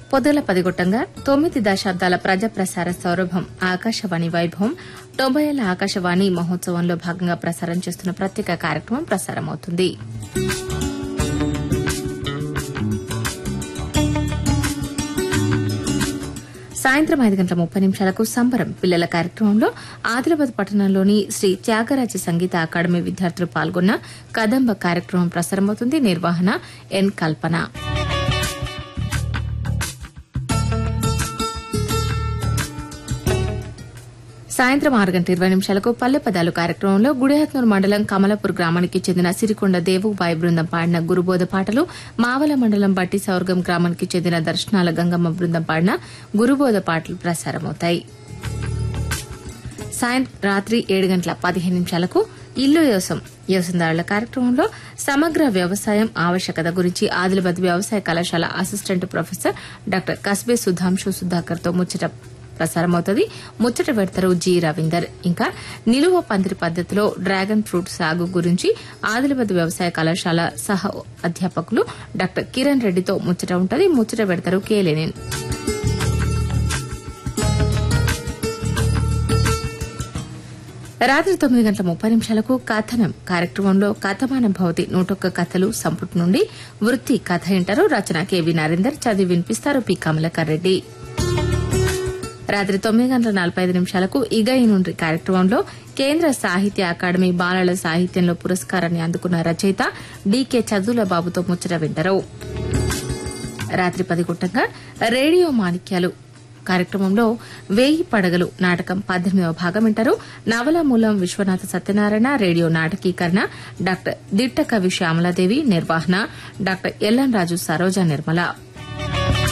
పొద్దుల పదిగొట్టంగా తొమ్మిది దశాబ్దాల ప్రజాప్రసార సౌరభం ఆకాశవాణి వైభవం తొంభై ఏళ్ల ఆకాశవాణి మహోత్సవంలో భాగంగా ప్రసారం చేస్తున్న ప్రత్యేక కార్యక్రమం ప్రసారమవుతుంది సాయంత్రం ఐదు గంటల ముప్పై నిమిషాలకు సంబరం పిల్లల కార్యక్రమంలో ఆదిలాబాద్ పట్టణంలోని శ్రీ త్యాగరాజ సంగీత అకాడమీ విద్యార్థులు పాల్గొన్న కదంబ కార్యక్రమం ప్రసారమవుతుంది నిర్వహణ ఎన్ కల్పన సాయంత్రం ఆరు గంటల ఇరవై నిమిషాలకు పల్లె పదాలు కార్యక్రమంలో గుడిహత్నూరు మండలం కమలాపూర్ గ్రామానికి చెందిన సిరికొండ దేవుబాయి బృందం పాడిన గురుబోధ పాటలు మావల మండలం బట్టి సౌర్గం గ్రామానికి చెందిన దర్శనాల గంగమ్మ బృందం పాడిన గురుబోధ పాటలు ప్రసారమవుతాయి సాయంత్రం రాత్రి ఏడు గంటల పదిహేను నిమిషాలకు ఇల్లు యోసం యోసందారుల కార్యక్రమంలో సమగ్ర వ్యవసాయం ఆవశ్యకత గురించి ఆదిలాబాద్ వ్యవసాయ కళాశాల assistant professor doctor Kasbe Sudhanshu Sudhakar తో ముచ్చట ప్రసారమవుతుంది ముచ్చట పెడతారు జి రవీందర్ ఇంకా నిలువ పందిరి పద్దతిలో డ్రాగన్ ఫ్రూట్ సాగు గురించి ఆదిలాబాద్ వ్యవసాయ కళాశాల సహ అధ్యాపకులు డాక్టర్ కిరణ్ రెడ్డితో ముచ్చట ఉంటుంది ముచ్చట పెడతారు కేలేనేన్ రాత్రి తొమ్మిది గంటల ముప్పై నిమిషాలకు కథనం కార్యక్రమంలో కథమానం భవతి నూటొక్క కథలు సంపుటి నుండి వృత్తి కథ వింటారు రచన కెవి నరేందర్ చదివి వినిపిస్తారు పి కమలకర్ రెడ్డి రాత్రి తొమ్మిది గంటల నలభై ఐదు నిమిషాలకు ఇగై నుండి కార్యక్రమంలో కేంద్ర సాహిత్య అకాడమీ బాలల సాహిత్యంలో పురస్కారాన్ని అందుకున్న రచయిత డీకే చదువుల బాబుతో ముచ్చట వింటారు రాత్రి పది గుట్టంగా రేడియో మాణిక్యాలు కార్యక్రమంలో వేయి పడగలు నాటకం పద్దెనిమిదవ భాగం వింటారు నవల మూలం విశ్వనాథ సత్యనారాయణ రేడియో నాటకీకరణ డాక్టర్ దిట్ట కవి శ్యామలాదేవి నిర్వహణ డాక్టర్ ఎల్ఎన్ రాజు సరోజ నిర్మల